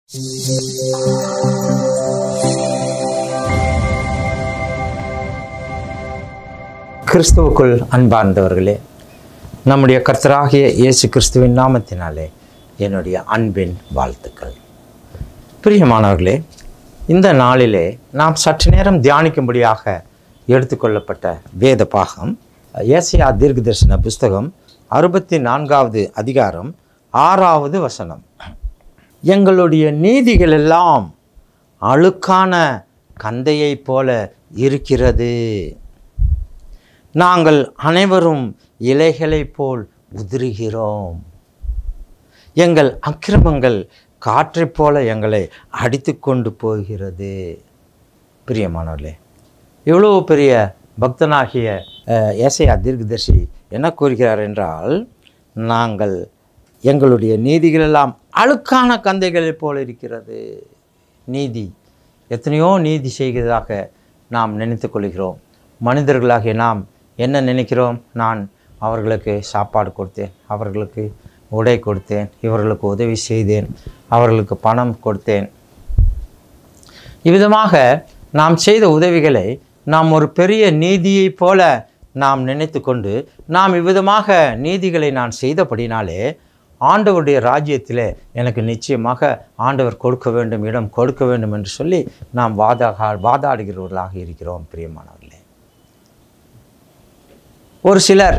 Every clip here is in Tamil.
கிறிஸ்துவுக்குள் அன்பார்ந்தவர்களே நம்முடைய கர்த்தராகிய இயேசு கிறிஸ்துவின் நாமத்தினாலே என்னுடைய அன்பின் வாழ்த்துக்கள் பிரியமானவர்களே இந்த நாளிலே நாம் சற்று நேரம் தியானிக்கும்படியாக எடுத்துக்கொள்ளப்பட்ட வேத பாகம் ஏசியா தீர்க்கதரிசன புஸ்தகம் அறுபத்தி நான்காவது அதிகாரம் ஆறாவது வசனம் எங்களுடைய நீதிகள் எல்லாம் அழுக்கான கந்தையைப் போல இருக்கிறது நாங்கள் அனைவரும் இலைகளைப் போல் உதிருகிறோம் எங்கள் அக்கிரமங்கள் காற்றைப் போல எங்களை அடித்து கொண்டு போகிறது பிரியமானவர்களே இவ்வளோ பெரிய பக்தனாகிய அஹ், ஏசாயா தீர்க்கதரிசி என்ன கூறுகிறார் என்றால் நாங்கள் எங்களுடைய நீதிகளெல்லாம் அழுக்கான கந்தைகளைப் போல இருக்கிறது நீதி எத்தனையோ நீதி செய்கிறதாக நாம் நினைத்து கொள்கிறோம் மனிதர்களாகிய நாம் என்ன நினைக்கிறோம் நான் அவர்களுக்கு சாப்பாடு கொடுத்தேன் அவர்களுக்கு உடை கொடுத்தேன் இவர்களுக்கு உதவி செய்தேன் அவர்களுக்கு பணம் கொடுத்தேன் இவ்விதமாக நாம் செய்த உதவிகளை நாம் ஒரு பெரிய நீதியைப் போல நாம் நினைத்து கொண்டு நாம் இவ்விதமாக நீதிகளை நான் செய்தபடினாலே ஆண்டவருடைய ராஜ்யத்திலே எனக்கு நிச்சயமாக ஆண்டவர் கொடுக்க வேண்டும் இடம் கொடுக்க வேண்டும் என்று சொல்லி நாம் வாதாக வாதாடுகிறவர்களாக இருக்கிறோம் பிரியமானவர்களே ஒரு சிலர்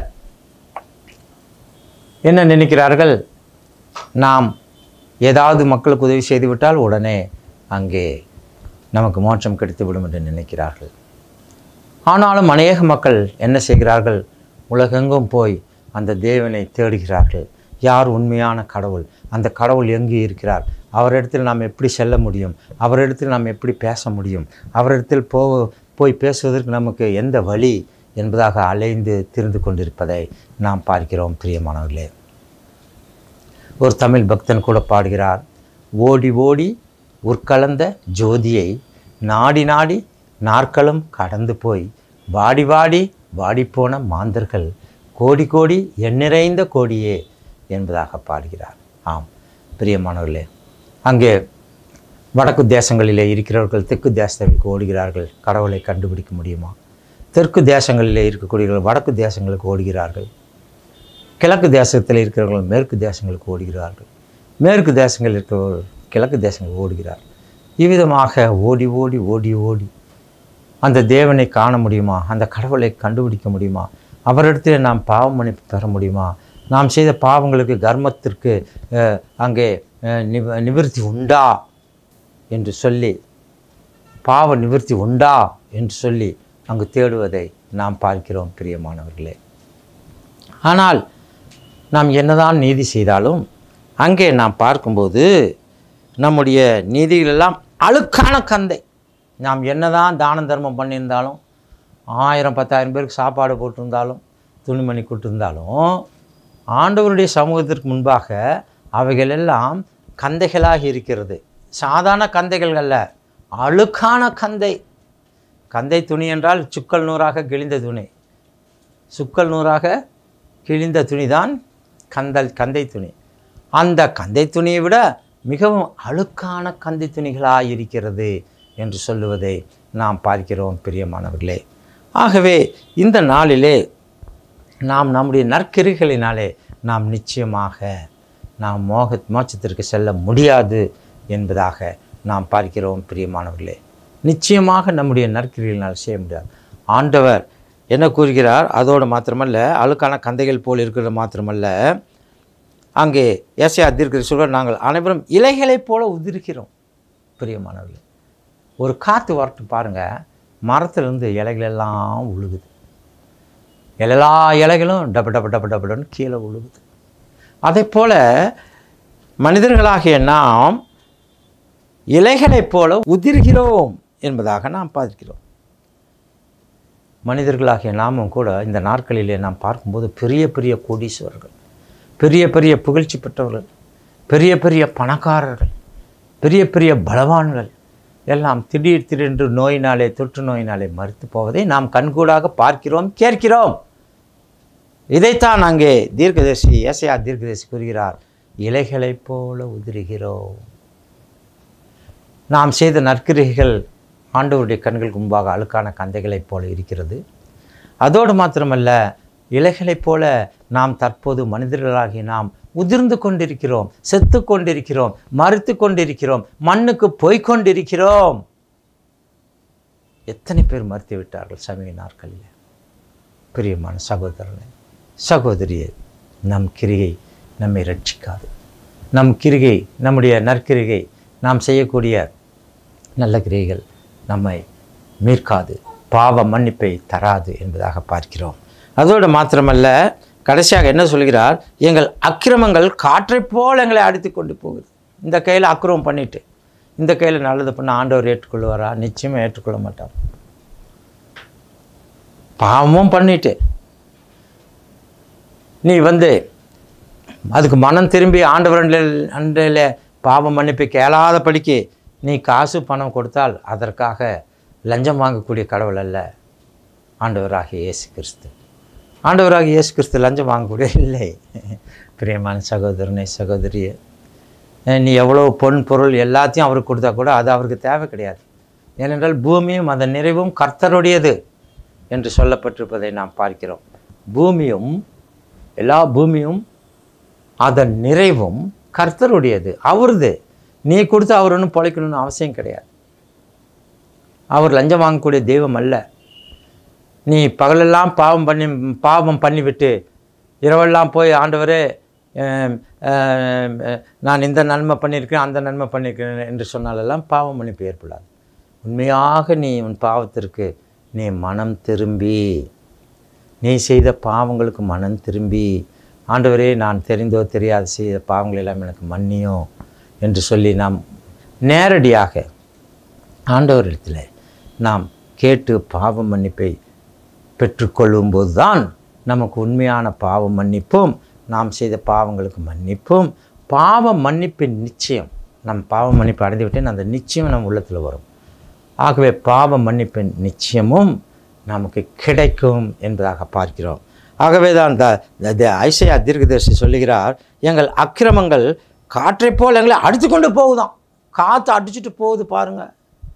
என்ன நினைக்கிறார்கள் நாம் ஏதாவது மக்களுக்கு உதவி செய்துவிட்டால் உடனே அங்கே நமக்கு மோட்சம் கிடைத்துவிடும் என்று நினைக்கிறார்கள் ஆனாலும் அநேக மக்கள் என்ன செய்கிறார்கள் உலகெங்கும் போய் அந்த தேவனை தேடுகிறார்கள் யார் உண்மையான கடவுள் அந்த கடவுள் எங்கே இருக்கிறார் அவரிடத்தில் நாம் எப்படி செல்ல முடியும் அவரிடத்தில் நாம் எப்படி பேச முடியும் அவரிடத்தில் போ போய் பேசுவதற்கு நமக்கு எந்த வழி என்பதாக அலைந்து திரிந்து கொண்டிருப்பதை நாம் பார்க்கிறோம் பிரியமானவர்களே ஒரு தமிழ் பக்தன் கூட பாடுகிறார் ஓடி ஓடி உட்கலந்த ஜோதியை நாடி நாடி நாற்களும் கடந்து போய் வாடி வாடி வாடிப்போன மாந்தர்கள் கோடி கோடி எண்ணிறைந்த கோடியே என்பதாக பாடுகிறார் ஆம் பிரியமானவர்களே அங்கே வடக்கு தேசங்களிலே இருக்கிறவர்கள் தெற்கு தேசங்களுக்கு ஓடுகிறார்கள் கடவுளை கண்டுபிடிக்க முடியுமா தெற்கு தேசங்களிலே இருக்கக்கூடியவர்கள் வடக்கு தேசங்களுக்கு ஓடுகிறார்கள் கிழக்கு தேசத்தில் இருக்கிறவர்கள் மேற்கு தேசங்களுக்கு ஓடுகிறார்கள் மேற்கு தேசங்களில் இருக்கிறவர்கள் கிழக்கு தேசங்களுக்கு ஓடுகிறார் இவ்விதமாக ஓடி ஓடி ஓடி ஓடி அந்த தேவனை காண முடியுமா அந்த கடவுளை கண்டுபிடிக்க முடியுமா அவரிடத்தில் நாம் பாவ மன்னிப்பு பெற முடியுமா நாம் செய்த பாவங்களுக்கு கர்மத்திற்கு அஹ், அங்கே அஹ், நிவ நிவிருத்தி உண்டா என்று சொல்லி பாவ நிவிருத்தி உண்டா என்று சொல்லி அங்கு தேடுவதை நாம் பார்க்கிறோம் பிரியமானவர்களே ஆனால் நாம் என்னதான் நீதி செய்தாலும் அங்கே நாம் பார்க்கும்போது நம்முடைய நீதிகளெல்லாம் அழுக்கான கந்தை நாம் என்னதான் தான தர்மம் பண்ணியிருந்தாலும் ஆயிரம் பத்தாயிரம் பேருக்கு சாப்பாடு போட்டிருந்தாலும் துணிமணி கொடுத்திருந்தாலும் ஆண்டவருடைய சமூகத்திற்கு முன்பாக அவைகளெல்லாம் கந்தைகளாக இருக்கிறது சாதாரண கந்தைகள் அல்ல அழுக்கான கந்தை கந்தை துணி என்றால் சுக்கல் நூறாக கிழிந்த துணி சுக்கல் நூறாக கிழிந்த துணி தான் கந்தல் கந்தை துணி அந்த கந்தை துணியை விட மிகவும் அழுக்கான கந்தை துணிகளாக இருக்கிறது என்று சொல்லுவதை நாம் பார்க்கிறோம் பிரியமானவர்களே ஆகவே இந்த நாளிலே நாம் நம்முடைய நற்கிரிகளினாலே நாம் நிச்சயமாக நாம் மோக மோட்சத்திற்கு செல்ல முடியாது என்பதாக நாம் பார்க்கிறோம் பிரியமானவர்களே நிச்சயமாக நம்முடைய நற்கிரிகளினால் செய்ய முடியாது ஆண்டவர் என்ன கூறுகிறார் அதோடு மாத்திரமல்ல அழுக்கான கந்தைகள் போல் இருக்கிறது மாத்திரமல்ல அங்கே ஏசையா தீர்க்கிற சொல்வார் நாங்கள் அனைவரும் இலைகளைப் போல உதிர்கிறோம் பிரியமானவர்களே ஒரு காற்று வரட்டும் பாருங்கள் மரத்துலேருந்து இலைகள் எல்லாம் உழுகுது எல்லா இலைகளும் டப டப டப டபடன்னு கீழே உழுகுது அதே போல் மனிதர்களாகிய நாம் இலைகளைப் போல உதிர்கிறோம் என்பதாக நாம் பார்க்கிறோம் மனிதர்களாகிய நாமும் கூட இந்த நாட்களிலே நாம் பார்க்கும்போது பெரிய பெரிய கோடீஸ்வரர்கள் பெரிய பெரிய புகழ்ச்சி பெற்றவர்கள் பெரிய பெரிய பணக்காரர்கள் பெரிய பெரிய பலவான்கள் எல்லாம் திடீர் திடீரென்று நோயினாலே தொற்று நோயினாலே மறுத்து போவதை நாம் கண்கூடாக பார்க்கிறோம் கேட்கிறோம் இதைத்தான் அங்கே தீர்க்கதரிசி ஏசையா தீர்க்கதரிசி கூறுகிறார் இலைகளைப் போல உதிருகிறோம் நாம் செய்த நற்கிரிகைகள் ஆண்டவருடைய கண்களுக்கு முன்பாக அழுக்கான கந்தைகளைப் போல இருக்கிறது அதோடு மாத்திரமல்ல இலைகளைப் போல நாம் தற்போது மனிதர்களாகி நாம் உதிர்ந்து கொண்டிருக்கிறோம் செத்து கொண்டிருக்கிறோம் மறுத்து கொண்டிருக்கிறோம் மண்ணுக்கு போய்க் கொண்டிருக்கிறோம் எத்தனை பேர் மறுத்து விட்டார்கள் சமீப நாட்களில் பிரியமான சகோதரனே சகோதரியே நம் கிரிகை நம்மை ரட்சிக்காது நம் கிரிகை நம்முடைய நற்கிரிகை நாம் செய்யக்கூடிய நல்ல கிரிகைகள் நம்மை மீட்காது பாவ மன்னிப்பை தராது என்பதாக பார்க்கிறோம் அதோடு மாத்திரமல்ல கடைசியாக என்ன சொல்கிறார் எங்கள் அக்கிரமங்கள் காற்றைப் போல் எங்களை அடித்து கொண்டு போகுது இந்த கையில் அக்கிரமம் பண்ணிட்டு இந்த கையில் நல்லது பண்ண ஆண்டவர் ஏற்றுக்கொள்வாரா நிச்சயமாக ஏற்றுக்கொள்ள மாட்டார் பாவமும் பண்ணிட்டு நீ வந்து அதுக்கு மனம் திரும்பி ஆண்டவர் அன்றையில் பாவம் மன்னிப்பு கேளாத படிக்கு நீ காசு பணம் கொடுத்தால் அதற்காக லஞ்சம் வாங்கக்கூடிய கடவுள் அல்ல ஆண்டவராகிய இயேசு கிறிஸ்து ஆண்டவராகிய இயேசு கிறிஸ்து லஞ்சம் வாங்கக்கூடிய இல்லை பிரியமான சகோதரனை சகோதரியே நீ எவ்வளோ பொன் பொருள் எல்லாத்தையும் அவருக்கு கொடுத்தா கூட அது அவருக்கு தேவை கிடையாது ஏனென்றால் பூமியும் அதன் நிறைவும் கர்த்தருடையது என்று சொல்லப்பட்டிருப்பதை நாம் பார்க்கிறோம் பூமியும் எல்லா பூமியும் அதன் நிறைவும் கர்த்தருடையது அவருது நீ கொடுத்து அவர் ஒன்றும் பொழைக்கணும்னு அவசியம் கிடையாது அவர் லஞ்சம் வாங்கக்கூடிய தெய்வம் அல்ல நீ பகலெல்லாம் பாவம் பண்ணி பாவம் பண்ணிவிட்டு இரவெல்லாம் போய் ஆண்டவரே அஹ், அஹ், நான் இந்த நன்மை பண்ணியிருக்கேன் அந்த நன்மை பண்ணியிருக்கேன் என்று சொன்னாலெல்லாம் பாவம் மன்னிப்பு ஏற்படாது உண்மையாக நீ உன் பாவத்திற்கு நீ மனம் திரும்பி நீ செய்த பாவங்களுக்கு மனம் திரும்பி ஆண்டவரே நான் தெரிந்தோ தெரியாது செய்த பாவங்கள் எல்லாம் எனக்கு மன்னியும் என்று சொல்லி நாம் நேரடியாக ஆண்டவரிடத்தில் நாம் கேட்டு பாவ மன்னிப்பை பெற்றுக்கொள்ளும்போது தான் நமக்கு உண்மையான பாவ மன்னிப்பும் நாம் செய்த பாவங்களுக்கு மன்னிப்பும் பாவ மன்னிப்பின் நிச்சயம் நம் பாவ மன்னிப்பு அடைந்து விட்டேன் அந்த நிச்சயம் நம் உள்ளத்தில் வரும் ஆகவே பாவ மன்னிப்பின் நிச்சயமும் நமக்கு கிடைக்கும் என்பதாக பார்க்கிறோம் ஆகவே தான் த ஐசையா தீர்க்கதரிசி சொல்லுகிறார் எங்கள் அக்கிரமங்கள் காற்றைப் போல் எங்களை அடித்து கொண்டு போகுதாம் காற்று அடிச்சுட்டு போகுது பாருங்கள்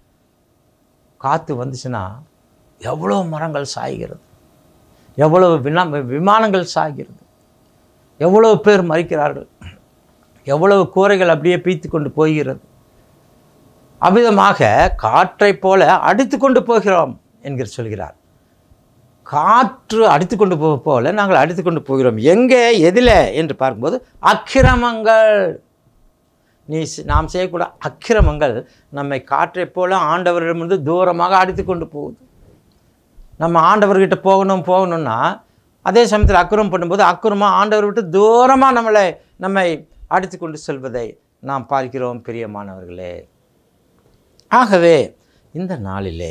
காற்று வந்துச்சுன்னா எவ்வளோ மரங்கள் சாய்கிறது எவ்வளவு வினா விமானங்கள் சாய்கிறது எவ்வளவு பேர் மறிக்கிறார்கள் எவ்வளவு கூரைகள் அப்படியே பீத்து கொண்டு போகிறது அவ்விதமாக காற்றைப் போல அடித்து கொண்டு போகிறோம் என்கிற சொல்கிறார் காற்று அடித்து கொண்டு போக போல நாங்கள் அடித்து கொண்டு போகிறோம் எங்கே எதில் என்று பார்க்கும்போது அக்கிரமங்கள் நீ செ- நாம் செய்யக்கூட அக்கிரமங்கள் நம்மை காற்றைப் போல ஆண்டவரிடமிருந்து தூரமாக அடித்து கொண்டு போகுது நம்ம ஆண்டவர்கிட்ட போகணும் போகணும்னா அதே சமயத்தில் அக்கிரமம் பண்ணும்போது அக்கிரமாக ஆண்டவர் விட்டு தூரமாக நம்மளை நம்மை அடித்து கொண்டு செல்வதை நாம் பார்க்கிறோம் பிரியமானவர்களே ஆகவே இந்த நாளிலே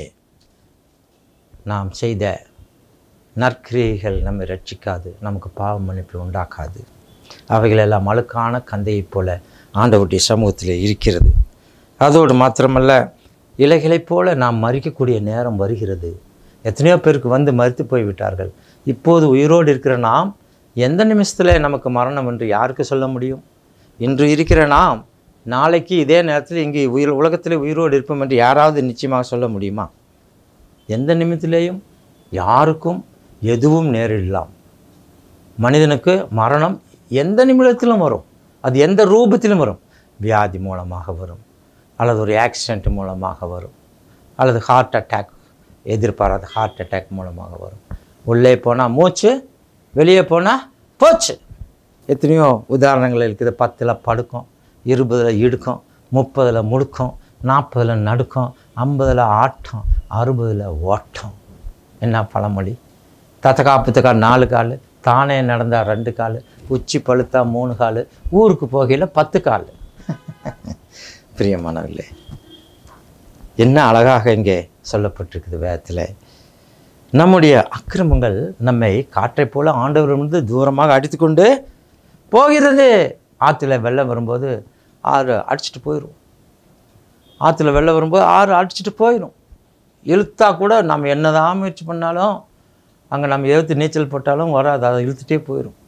நாம் செய்த நற்கிரியைகள் நம்மை ரட்சிக்காது நமக்கு பாவ மன்னிப்பு உண்டாக்காது அவைகளெல்லாம் அழுக்கான கந்தையைப் போல ஆண்டவருடைய சமூகத்தில் இருக்கிறது அதோடு மாத்திரமல்ல இலைகளைப் போல நாம் மறிக்கக்கூடிய நேரம் வருகிறது எத்தனையோ பேருக்கு வந்து மறித்து போய்விட்டார்கள் இப்போது உயிரோடு இருக்கிற நாம் எந்த நிமிஷத்தில் நமக்கு மரணம் என்று யாருக்கு சொல்ல முடியும் இன்று இருக்கிற நாம் நாளைக்கு இதே நேரத்தில் இங்கே உயிர் உலகத்தில் உயிரோடு இருப்போம் என்று யாராவது நிச்சயமாக சொல்ல முடியுமா எந்த நிமித்திலேயும் யாருக்கும் எதுவும் நேரிடலாம் மனிதனுக்கு மரணம் எந்த நிமிடத்திலும் வரும் அது எந்த ரூபத்திலும் வரும் வியாதி மூலமாக வரும் அல்லது ஒரு ஆக்சிடெண்ட் மூலமாக வரும் அல்லது ஹார்ட் அட்டாக் எதிர்பாராத ஹார்ட் அட்டாக் மூலமாக வரும் உள்ளே போனால் மூச்சு வெளியே போனால் போச்சு எத்தனையோ உதாரணங்கள் இருக்குது பத்தில் படுக்கும் இருபதில் இடுக்கும் முப்பதில் முடுக்கம் நாற்பதில் நடுக்கம் ஐம்பதில் ஆட்டம் அறுபதில் ஓட்டம் என்ன பழமொழி தத்தக்கா புத்தக்கா நாலு கால் தானே நடந்தா ரெண்டு கால் உச்சி பழுத்தா மூணு கால் ஊருக்கு போகையில் பத்து கால் பிரியமானவில்லை என்ன அழகாக இங்கே சொல்லப்பட்டிருக்குது வேதத்தில் நம்முடைய அக்கிரமங்கள் நம்மை காற்றைப் போல ஆண்டவரிடமிருந்து தூரமாக அடித்துக்கொண்டு போகிறது ஆற்றுல வெள்ளம் வரும்போது ஆறு அடிச்சிட்டு போயிடும் ஆற்றுல வெள்ளம் வரும்போது ஆறு அடிச்சிட்டு போயிடும் இழுத்தா கூட நம்ம என்னதான் முயற்சி பண்ணாலும் அங்கே நம்ம எழுத்து நீச்சல் போட்டாலும் வராது அதை இழுத்துட்டே போயிடும்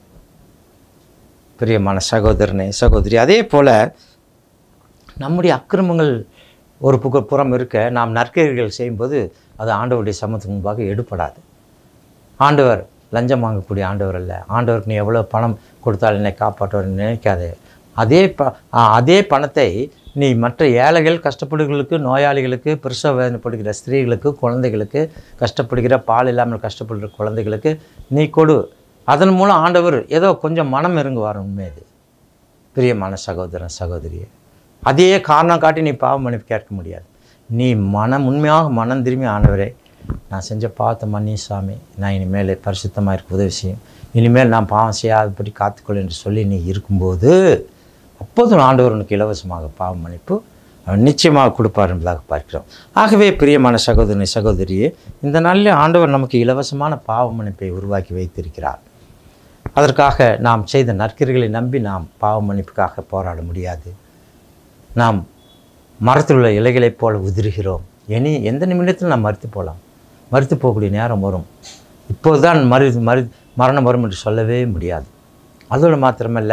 பிரியமான சகோதரனே சகோதரி அதே போல் நம்முடைய அக்கிரமங்கள் ஒரு புக புறம் இருக்க நாம் நற்கிரிகள் செய்யும்போது அது ஆண்டவருடைய சமத்துக்கு முன்பாக எடுப்படாது ஆண்டவர் லஞ்சம் வாங்கக்கூடிய ஆண்டவர் அல்ல ஆண்டவருக்கு நீ எவ்வளோ பணம் கொடுத்தால் என்னை காப்பாற்றுவார் நினைக்காதே அதே ப ஆ, அதே பணத்தை நீ மற்ற ஏழைகள் கஷ்டப்படுகளுக்கு நோயாளிகளுக்கு பிரசவ வேதனைப்படுகிற ஸ்திரீகளுக்கு குழந்தைகளுக்கு கஷ்டப்படுகிற பால் இல்லாமல் கஷ்டப்படுகிற குழந்தைகளுக்கு நீ கொடு அதன் மூலம் ஆண்டவர் ஏதோ கொஞ்சம் மனம் இறங்குவார் உண்மையது பிரியமான சகோதரன் சகோதரியே அதையே காரணம் காட்டி நீ பாவம் மன்னிப்பு கேட்க முடியாது நீ மனம் உண்மையாக மனம் திரும்பி ஆண்டவரே நான் செஞ்ச பாவத்தை மன்னி சாமி நான் இனிமேல் பரிசுத்தமாக இருக்க உதவி செய்யும் இனிமேல் நான் பாவம் செய்யாதபடி காத்துக்கொள் என்று சொல்லி நீ இருக்கும்போது அப்போதும் ஆண்டவர் உனக்கு இலவசமாக பாவம் மன்னிப்பு அவர் நிச்சயமாக கொடுப்பார் என்பதாக பார்க்கிறோம் ஆகவே பிரியமான சகோதரனை சகோதரியே இந்த நாளில் ஆண்டவர் நமக்கு இலவசமான பாவ மன்னிப்பை உருவாக்கி வைத்திருக்கிறார் அதற்காக நாம் செய்த நற்கிரிகளை நம்பி நாம் பாவ மன்னிப்புக்காக போராட முடியாது நாம் மரத்தில் உள்ள இலைகளைப் போல உதிர்கிறோம் இனி எந்த நிமிடத்தில் நாம் மறுத்து போகலாம் மறுத்து போகக்கூடிய நேரம் வரும் இப்போதுதான் மறு மறு மரணம் வரும் என்று சொல்லவே முடியாது அதோடு மாத்திரமல்ல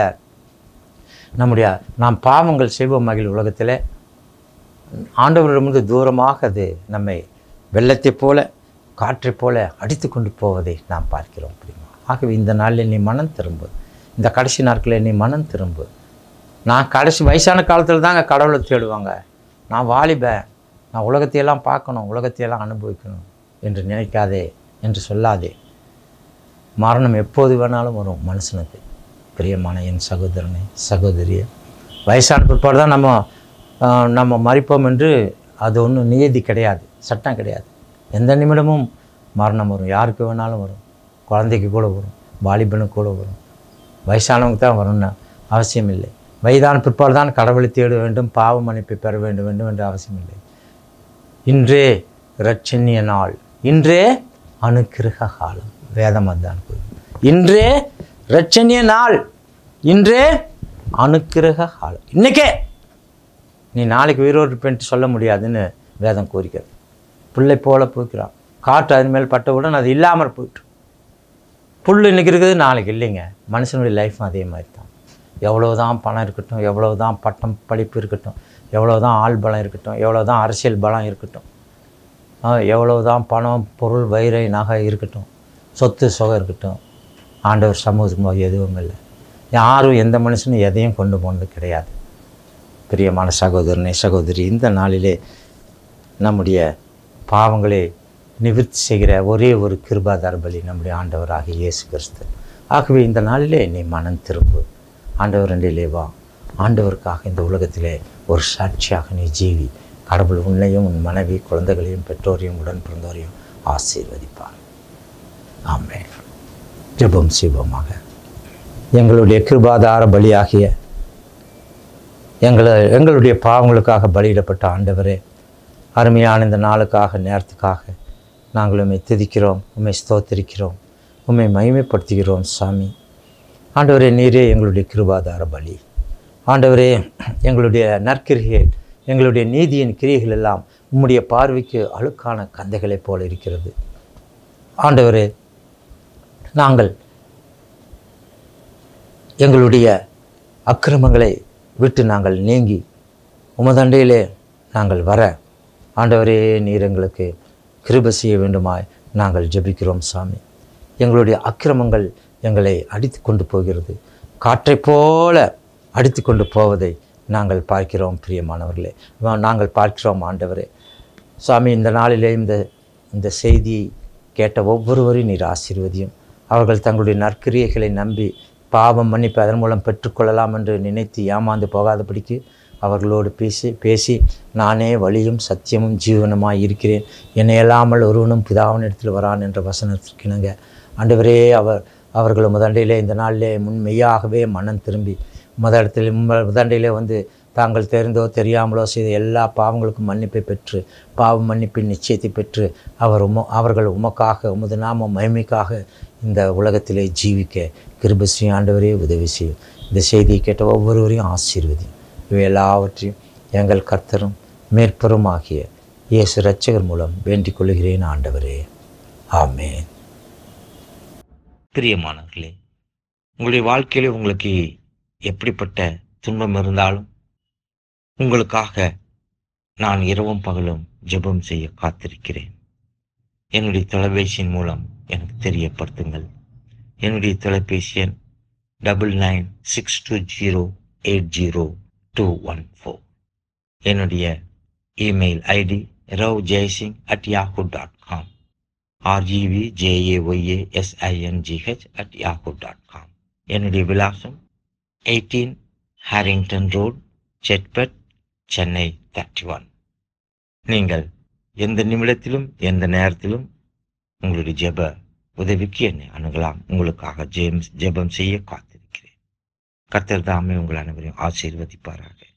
நம்முடைய நாம் பாவங்கள் செய்வோம் மகிழ் உலகத்தில் ஆண்டவரிடமிருந்து தூரமாக அது நம்மை வெள்ளத்தைப் போல காற்றைப் போல அடித்து கொண்டு போவதை நாம் பார்க்கிறோம் பிரியமா ஆகவே இந்த நாளில் நீ மனம் திரும்பு இந்த கடைசி நாட்களில் நீ மனம் திரும்பு நான் கடைசி வயசான காலத்தில் தாங்க கடவுளை தேடுவாங்க நான் வாலிபன் நான் உலகத்தையெல்லாம் பார்க்கணும் உலகத்தையெல்லாம் அனுபவிக்கணும் என்று நினைக்காதே என்று சொல்லாதே மரணம் எப்போது வேணாலும் வரும் மனுஷனுக்கு பிரியமான என் சகோதரனே சகோதரியே வயசான பிற்பாடு தான் நம்ம ஆஹ், நம்ம மறிப்போம் என்று அது ஒன்றும் நியதி கிடையாது சட்டம் கிடையாது எந்த நிமிடமும் மரணம் வரும் யாருக்கு வேணாலும் வரும் குழந்தைக்கு கூட வரும் வாலிபனுக்கு கூட வரும் வயசானவங்க தான் வரணும்னு அவசியம் இல்லை வயதான பிற்பாடு தான் கடவுளை தேட வேண்டும் பாவ மன்னிப்பை பெற வேண்டும் வேண்டும் என்று அவசியம் இல்லை இன்றே இரட்சணிய நாள் இன்றே அனுக்கிரக காலம் வேதம் அதான் கூறுது. இன்றே இரட்சணிய நாள் இன்றே அனுக்கிரக காலம் இன்னைக்கே நீ நாளைக்கு உயிரோடு இருப்பேன்ட்டு சொல்ல முடியாதுன்னு வேதம் கூறுகிறது புல்லை போல பூக்கிறான் காற்று அதன் மேல் பட்டவுடன் அது இல்லாமல் போயிட்டு புல் இன்னைக்கு இருக்குது நாளைக்கு இல்லைங்க மனுஷனுடைய லைஃப்பும் அதே மாதிரி தான் எவ்வளோ தான் பணம் இருக்கட்டும் எவ்வளோ தான் பட்டம் படிப்பு இருக்கட்டும் எவ்வளோ தான் ஆள் பலம் இருக்கட்டும் எவ்வளோ தான் அரசியல் பலம் இருக்கட்டும் எவ்வளோ தான் பணம் பொருள் வயிறை நகை இருக்கட்டும் சொத்து சுகம் இருக்கட்டும் ஆண்டவர் சமூகத்துக்கு போது எதுவும் இல்லை யாரும் எந்த மனுஷனும் எதையும் கொண்டு போனது கிடையாது பிரியமான சகோதரனே சகோதரி இந்த நாளிலே நம்முடைய பாவங்களை நிவிர்த்தி செய்கிற ஒரே ஒரு கிருபாதார பலி நம்முடைய ஆண்டவராக இயேசு கிறிஸ்து ஆகவே இந்த நாளிலே நீ மனம் திரும்பு ஆண்டவர் ரெண்டிலே வா ஆண்டவருக்காக இந்த உலகத்திலே ஒரு சாட்சியாக நீ ஜீவி கடவுள் உன்னையும் உன் மனைவி குழந்தைகளையும் பெற்றோரையும் உடன் பிறந்தோரையும் ஆசீர்வதிப்பார் ஆமென் ஜெபம் சிவமாக எங்களுடைய கிருபாதார பலியாகிய எங்களை எங்களுடைய பாவங்களுக்காக பலியிடப்பட்ட ஆண்டவரே அருமையான இந்த நாளுக்காக நேரத்துக்காக நாங்கள் உம்மை துதிக்கிறோம் உம்மை ஸ்தோத்திரிக்கிறோம் உம்மை மகிமைப்படுத்துகிறோம் சாமி ஆண்டவரே நீரே எங்களுடைய கிருபாதார பலி ஆண்டவரே எங்களுடைய நற்கிரிகள் எங்களுடைய நீதியின் கிரியைகள் எல்லாம் உம்முடைய பார்வைக்கு அழுக்கான கந்தைகளைப் போல இருக்கிறது ஆண்டவரே நாங்கள் எங்களுடைய அக்கிரமங்களை விட்டு நாங்கள் நீங்கி உமதண்டையிலே நாங்கள் வர ஆண்டவரே நீர் எங்களுக்கு கிருபை செய்ய வேண்டுமாய் நாங்கள் ஜெபிக்கிறோம் சாமி எங்களுடைய அக்கிரமங்கள் எங்களை அடித்து கொண்டு போகிறது காற்றைப் போல அடித்து கொண்டு போவதை நாங்கள் பார்க்கிறோம் பிரியமானவர்களே வா- நாங்கள் பார்க்கிறோம் ஆண்டவரே சுவாமி இந்த நாளிலே இந்த இந்த செய்தியை கேட்ட ஒவ்வொருவரையும் நீர் ஆசீர்வதியும் அவர்கள் தங்களுடைய நற்கிரியைகளை நம்பி பாவம் மன்னிப்பு அதன் மூலம் பெற்றுக்கொள்ளலாம் என்று நினைத்து ஏமாந்து போகாதபடிக்கு அவர்களோடு பேசி பேசி நானே வழியும் சத்தியமும் ஜீவனுமாய் இருக்கிறேன் என்னை அல்லாமல் ஒருவனும் பிதாவின் இடத்தில் வரான் என்ற வசனத்திற்கிணங்க ஆண்டவரே அவர் அவர்கள் முதண்டையிலே இந்த நாளிலே முன்மெய்யாகவே மனம் திரும்பி முதலிடத்தில் முதண்டையிலே வந்து தாங்கள் தெரிந்தோ தெரியாமலோ செய்த எல்லா பாவங்களுக்கும் மன்னிப்பை பெற்று பாவ மன்னிப்பின் நிச்சயத்தை பெற்று அவர் உம அவர்கள் உமக்காக உமது நாம மகிமைக்காக இந்த உலகத்திலே ஜீவிக்க கிருபஸ்ரீ ஆண்டவரே உதவி செய்யும் இந்த செய்தியை கேட்ட ஒவ்வொருவரையும் ஆசீர்வதி இவை எல்லாவற்றையும் எங்கள் கர்த்தரும் மேற்பரும் ஆகிய இயேசு இரட்சகர் மூலம் வேண்டிக் கொள்கிறேன் ஆண்டவரே ஆமென் பிரியமானவர்களே உங்களுடைய வாழ்க்கையில உங்களுக்கு எப்படிப்பட்ட துன்பம் இருந்தாலும் உங்களுக்காக நான் இரவும் பகலும் ஜெபம் செய்ய காத்திருக்கிறேன் என்னுடைய தொலைபேசியின் மூலம் எனக்கு தெரியப்படுத்துங்கள் என்னுடைய தொலைபேசி எண் double nine six two zero eight zero two one four என்னுடைய email ID Rav Jaisingh at yahoo dot com R G V J A Y A S I N G H at yahoo dot com என்னுடைய விலாசம் eighteen Harrington road Chetpet Chennai thirty one நீங்கள் எந்த நிமிடத்திலும் எந்த நேரத்திலும் உங்களுடைய ஜெப உதவிக்கு என்னை அணுகலாம் உங்களுக்காக ஜேம்ஸ் ஜெபம் செய்ய காத்திருக்கிறேன் கர்த்தர் தாமே உங்கள் அனைவரையும் ஆசீர்வதிப்பாராக